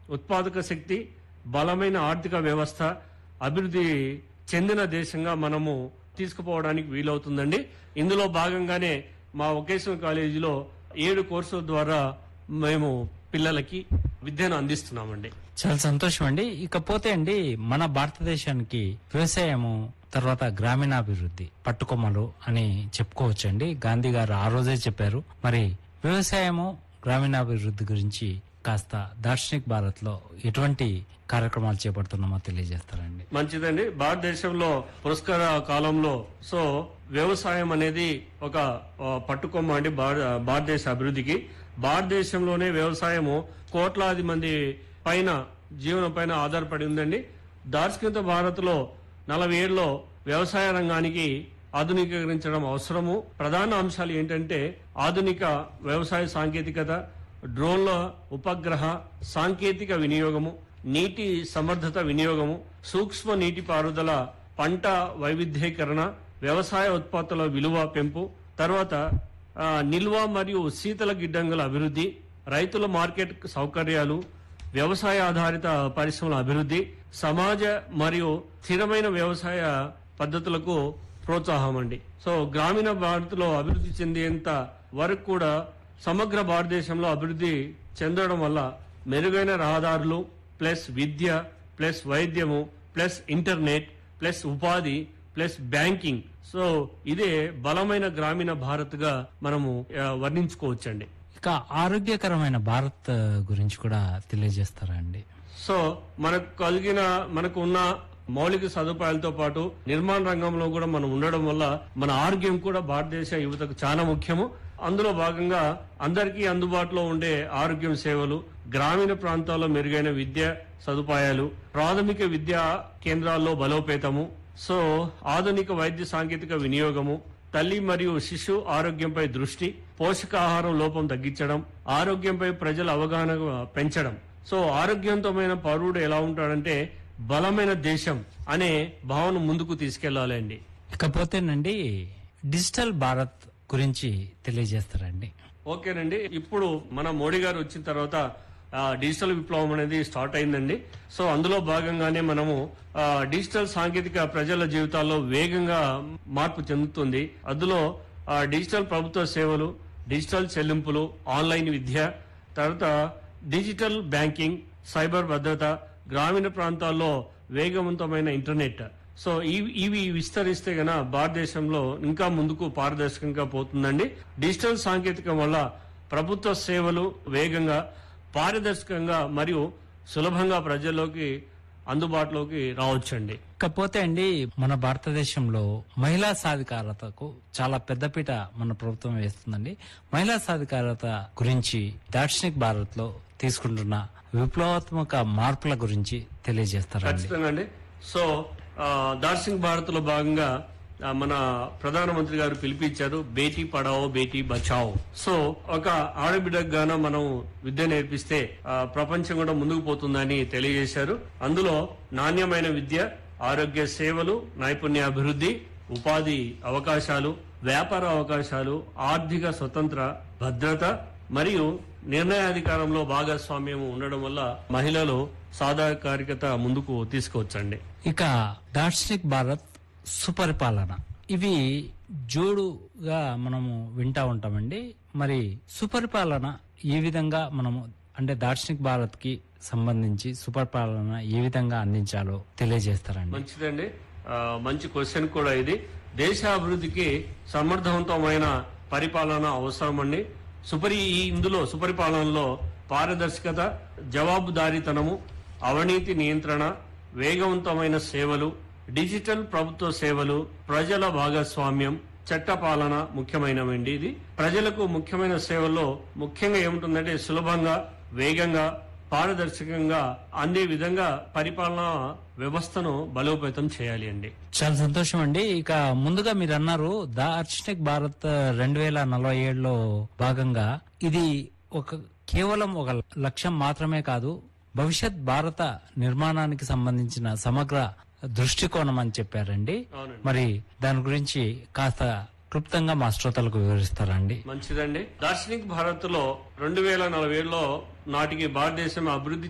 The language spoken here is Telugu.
ఉత్పాదక శక్తి బలమైన ఆర్థిక వ్యవస్థ అభివృద్ధి చెందిన దేశంగా మనము తీసుకుపోవడానికి వీలవుతుందండి ఇందులో భాగంగానే మా వొకేషనల్ కాలేజీలో ఏడు కోర్సుల ద్వారా మేము పిల్లలకి విద్యను అందిస్తున్నామండి చాలా సంతోషం అండి ఇకపోతే అండి మన భారతదేశానికి వ్యవసాయము తర్వాత గ్రామీణాభివృద్ధి పట్టుకొమ్మలు అని చెప్పుకోవచ్చండి గాంధీ గారు ఆ రోజే చెప్పారు మరి వ్యవసాయము గ్రామీణాభివృద్ధి గురించి కాస్త దార్శనిక్ భారత్ లో ఎటువంటి కార్యక్రమాలు చేపడుతున్నామో తెలియజేస్తారండి మంచిదండి భారతదేశంలో పురస్కార కాలంలో సో వ్యవసాయం అనేది ఒక ఆ, పట్టుకొమ్మ అండి భార- భారతదేశ అభివృద్ధికి భారతదేశంలోనే వ్యవసాయము కోట్లాది మంది పైన జీవనం పైన ఆధారపడి ఉందండి దార్శనిక భారత్ లో నలభై ఏళ్ళలో వ్యవసాయ రంగానికి ఆధునీకరించడం అవసరము ప్రధాన అంశాలు ఏంటంటే ఆధునిక వ్యవసాయ సాంకేతికత డ్రోన్ల ఉపగ్రహ సాంకేతిక వినియోగము నీటి సమర్థత వినియోగము సూక్ష్మ నీటి పారుదల పంట వైవిధ్యీకరణ వ్యవసాయ ఉత్పత్తుల విలువ పెంపు తర్వాత ఆ, నిల్వ మరియు శీతల గిడ్డంగుల అభివృద్ధి రైతుల మార్కెట్ సౌకర్యాలు వ్యవసాయ ఆధారిత పరిశ్రమల అభివృద్ధి సమాజ మరియు స్థిరమైన వ్యవసాయ పద్ధతులకు ప్రోత్సాహం అండి సో గ్రామీణ భారత్లో అభివృద్ధి చెందేంత వరకు కూడా సమగ్ర భారతదేశంలో అభివృద్ధి చెందడం వల్ల మెరుగైన రహదారులు ప్లస్ విద్య ప్లస్ వైద్యము ప్లస్ ఇంటర్నెట్ ప్లస్ ఉపాధి ప్లస్ బ్యాంకింగ్ సో ఇదే బలమైన గ్రామీణ భారత్గా మనము ఆ, వర్ణించుకోవచ్చండి ఇక ఆరోగ్యకరమైన భారత్ గురించి కూడా తెలియజేస్తారా అండి సో మనకు కలిగిన మనకు ఉన్న మౌలిక సదుపాయాలతో పాటు నిర్మాణ రంగంలో కూడా మనం ఉండడం వల్ల మన ఆరోగ్యం కూడా భారతదేశ యువతకు చాలా ముఖ్యము అందులో భాగంగా అందరికీ అందుబాటులో ఉండే ఆరోగ్యం సేవలు గ్రామీణ ప్రాంతాల్లో మెరుగైన విద్య సదుపాయాలు ప్రాథమిక విద్యా కేంద్రాల్లో బలోపేతము సో ఆధునిక వైద్య సాంకేతిక వినియోగము తల్లి మరియు శిశు ఆరోగ్యంపై దృష్టి పోషకాహారం లోపం తగ్గించడం ఆరోగ్యంపై ప్రజల అవగాహన పెంచడం సో ఆరోగ్యవంతమైన పౌరుడు ఎలా ఉంటాడంటే బలమైన దేశం అనే భావన ముందుకు తీసుకెళ్లాలండి ఇకపోతేనండి డిజిటల్ భారత్ గురించి తెలియజేస్తారండి ఓకేనండి ఇప్పుడు మన మోడీ గారు వచ్చిన తర్వాత ఆ, డిజిటల్ విప్లవం అనేది స్టార్ట్ అయిందండి సో అందులో భాగంగానే మనము ఆ, డిజిటల్ సాంకేతిక ప్రజల జీవితాల్లో వేగంగా మార్పు చెందుతుంది అందులో ఆ, డిజిటల్ ప్రభుత్వ సేవలు డిజిటల్ చెల్లింపులు ఆన్లైన్ విద్య తర్వాత డిజిటల్ బ్యాంకింగ్ సైబర్ భద్రత గ్రామీణ ప్రాంతాల్లో వేగవంతమైన ఇంటర్నెట్ సో ఇవి ఇవి విస్తరిస్తే గన భారతదేశంలో ఇంకా ముందుకు పారదర్శకంగా పోతుందండి డిజిటల్ సాంకేతికం వల్ల ప్రభుత్వ సేవలు వేగంగా పారదర్శకంగా మరియు సులభంగా ప్రజల్లోకి అందుబాటులోకి రావచ్చండి ఇకపోతే అండి మన భారతదేశంలో మహిళా సాధికారతకు చాలా పెద్దపీట మన ప్రభుత్వం వేస్తుందండి మహిళా సాధికారత గురించి దార్శనిక్ భారత్ లో తీసుకుంటున్న విప్లవాత్మక మార్పుల గురించి తెలియజేస్తారండి ఖచ్చితంగా అండి సో ఆ, దార్శనిక్ భారత్ లో భాగంగా ఆ, మన ప్రధానమంత్రి గారు పిలిపించారు బేటీ పడావో బేటీ బచావో సో ఒక ఆడబిడ్డకు గాన మనం విద్య నేర్పిస్తే ఆ, ప్రపంచం కూడా ముందుకు పోతుందని తెలియజేశారు అందులో నాణ్యమైన విద్య ఆరోగ్య సేవలు నైపుణ్యాభివృద్ధి ఉపాధి అవకాశాలు వ్యాపార అవకాశాలు ఆర్థిక స్వతంత్ర భద్రత మరియు నిర్ణయాధికారంలో భాగస్వామ్యం ఉండడం వల్ల మహిళలు సాధాకారికత ముందుకు తీసుకొచ్చండి ఇక దార్శనిక్ భారత్ సుపరిపాలన ఇవి జోడుగా మనము వింటా ఉంటామండి మరి సుపరిపాలన ఏ విధంగా మనము అంటే దార్శనిక్ భారత్ కి సంబంధించి సుపరిపాలన ఏ విధంగా అందించాలో తెలియజేస్తారండి మంచిదండి ఆ, మంచి క్వశ్చన్ కూడా ఇది దేశ అభివృద్ధికి సమర్థవంతమైన పరిపాలన అవసరమండి సుపరి ఈ ఇందులో సుపరిపాలనలో పారదర్శకత జవాబుదారీతనము అవినీతి నియంత్రణ వేగవంతమైన సేవలు డిజిటల్ ప్రభుత్వ సేవలు ప్రజల భాగస్వామ్యం చట్టపాలన ముఖ్యమైనవండి ఇది ప్రజలకు ముఖ్యమైన సేవల్లో ముఖ్యంగా ఏముంటుందంటే సులభంగా వేగంగా పారదర్శకంగా అందే విధంగా పరిపాలన వ్యవస్థను బలోపేతం చేయాలి అండి చాలా సంతోషం అండి ఇక ముందుగా మీరు అన్నారు దార్శనిక్ భారత్ రెండు వేల నలభై ఏడులో భాగంగా ఇది ఒక కేవలం ఒక లక్ష్యం మాత్రమే కాదు భవిష్యత్ భారత నిర్మాణానికి సంబంధించిన సమగ్ర దృష్టికోణం అని చెప్పారండి అవునండి మరి దాని గురించి కాస్త క్లుప్తంగా మా శ్రోతలకు వివరిస్తారండి మంచిదండి దార్శనిక్ భారత్ లో రెండు వేల నలభై ఏడులో నాటికి భారతదేశం అభివృద్ధి